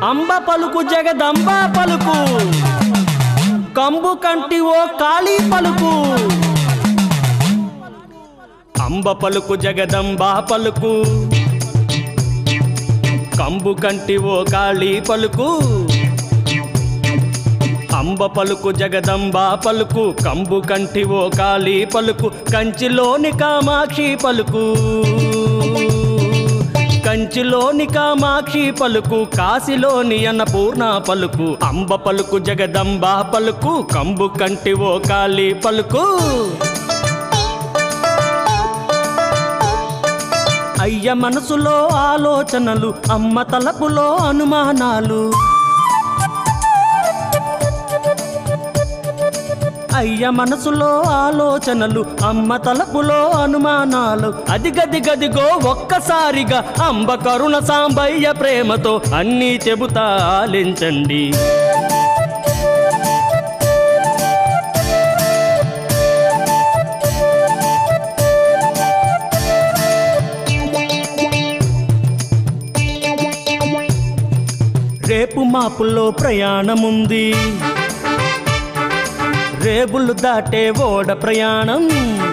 అంబ పలుకు జగదంబ పలుకు కంబు కంటి ఓ కాళీ పలుకు అంబ పలుకు జగదంబ పలుకు కంబు కంటి ఓ కాళీ పలుకు అంబ పలుకు జగదంబ పలుకు కంబు కంటి ఓ కాళీ పలుకు కంచిలోని కామాక్షి పలుకు కంచిలోని కామాక్షి పలుకు కాశీలోని అన్నపూర్ణ పలుకు అంబ పలుకు జగదంబ పలుకు కంబు కంటి ఓ కాళీ పలుకు అయ్య మనసులో ఆలోచనలు అమ్మ తలపులో అనుమానాలు అయ్య మనసులో ఆలోచనలు అమ్మ తలపులో అనుమానాలు అది గది గదిగో ఒక్కసారిగా అంబ కరుణ సాంబయ్య ప్రేమతో అన్నీ చెబుతా ఆలించండి రేపు మాపుల్లో ప్రయాణముంది రేపులు దాటే ఓడ ప్రయాణం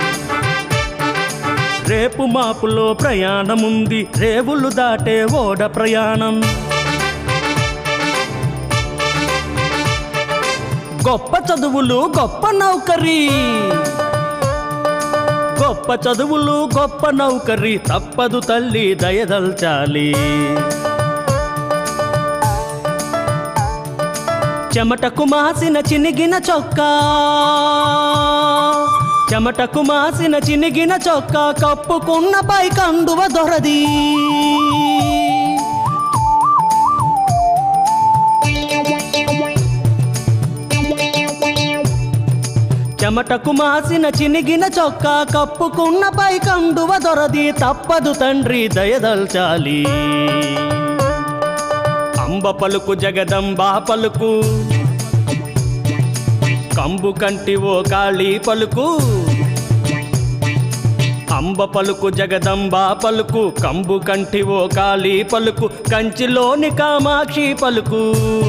రేపు మాపులో ప్రయాణముంది రేవులు దాటే ఓడ ప్రయాణం గొప్ప చదువులు గొప్ప నౌకరీ గొప్ప చదువులు గొప్ప నౌకరీ తప్పదు తల్లి దయదల్చాలి చెమటకు మాసిన చినిగిన చొక్కా చెమటకు మాసిన చినిగిన చొక్కా కప్పుకున్న పై కండువ దొరది చెమటకు మాసిన చినిగిన చొక్కా కప్పుకున్న పై కండువ దొరది తప్పదు తండ్రి దయదల్చాలి అంబ పలుకు జగదంబ పలుకు కంబు కంటి ఓ కాళీ పలుకు అంబ పలుకు జగదంబ పలుకు కంబు కంటి ఓ కాళీ పలుకు కంచిలోని కామాక్షి పలుకు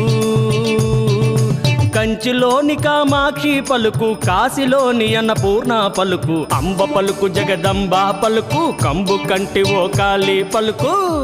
కంచిలోని కామాక్షి పలుకు కాశీలోని అన్నపూర్ణ పలుకు అంబ పలుకు జగదంబ పలుకు కంబు కంటి ఓ కాళీ పలుకు